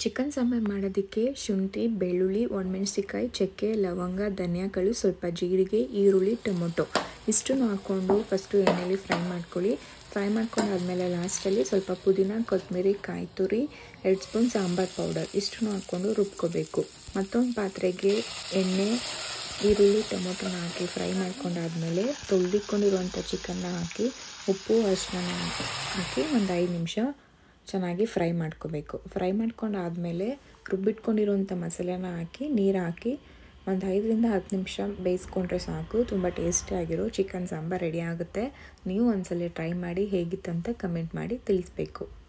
chicken sambar ಮಾಡೋದಕ್ಕೆ ಶುಂಠಿ ಬೆಳ್ಳುಳ್ಳಿ ಒಣಮೆಣ್ಸಿಕಾಯಿ ಚಕ್ಕೆ ಲವಂಗ ಧನಿಯಾಕಾಳು ಸ್ವಲ್ಪ ಜೀರಿಗೆ ಈರುಳ್ಳಿ ಟೊಮೊಟೊ ಇಷ್ಟನ್ನು ಹಾಕ್ಕೊಂಡು ಫಸ್ಟು ಎಣ್ಣೆಲಿ ಫ್ರೈ ಮಾಡ್ಕೊಳ್ಳಿ ಫ್ರೈ ಮಾಡ್ಕೊಂಡಾದ್ಮೇಲೆ ಲಾಸ್ಟಲ್ಲಿ ಸ್ವಲ್ಪ ಪುದೀನ ಕೊತ್ತಂಬರಿ ಕಾಯಿ ತುರಿ ಎರಡು ಸ್ಪೂನ್ ಸಾಂಬಾರು ಪೌಡರ್ ಇಷ್ಟನ್ನು ಹಾಕ್ಕೊಂಡು ರುಬ್ಕೋಬೇಕು ಮತ್ತೊಂದು ಪಾತ್ರೆಗೆ ಎಣ್ಣೆ ಈರುಳ್ಳಿ ಟೊಮೊಟೊನ ಹಾಕಿ ಫ್ರೈ ಮಾಡ್ಕೊಂಡಾದ್ಮೇಲೆ ತೊಳೆದಿಟ್ಕೊಂಡಿರುವಂಥ ಚಿಕನ್ನ ಹಾಕಿ ಉಪ್ಪು ಅರಿಶಿನ ಹಾಕಿ ಒಂದು ಐದು ನಿಮಿಷ ಚೆನ್ನಾಗಿ ಫ್ರೈ ಮಾಡ್ಕೋಬೇಕು ಫ್ರೈ ಮಾಡ್ಕೊಂಡಾದಮೇಲೆ ರುಬ್ಬಿಟ್ಕೊಂಡಿರುವಂಥ ಮಸಾಲೆನ ಹಾಕಿ ನೀರು ಹಾಕಿ ಒಂದು ಐದರಿಂದ ಹತ್ತು ನಿಮಿಷ ಬೇಯಿಸ್ಕೊಂಡ್ರೆ ಸಾಕು ತುಂಬ ಟೇಸ್ಟಿಯಾಗಿರೋ ಚಿಕನ್ ಸಾಂಬಾರು ರೆಡಿ ಆಗುತ್ತೆ ನೀವು ಒಂದ್ಸಲ ಟ್ರೈ ಮಾಡಿ ಹೇಗಿತ್ತಂತ ಕಮೆಂಟ್ ಮಾಡಿ ತಿಳಿಸ್ಬೇಕು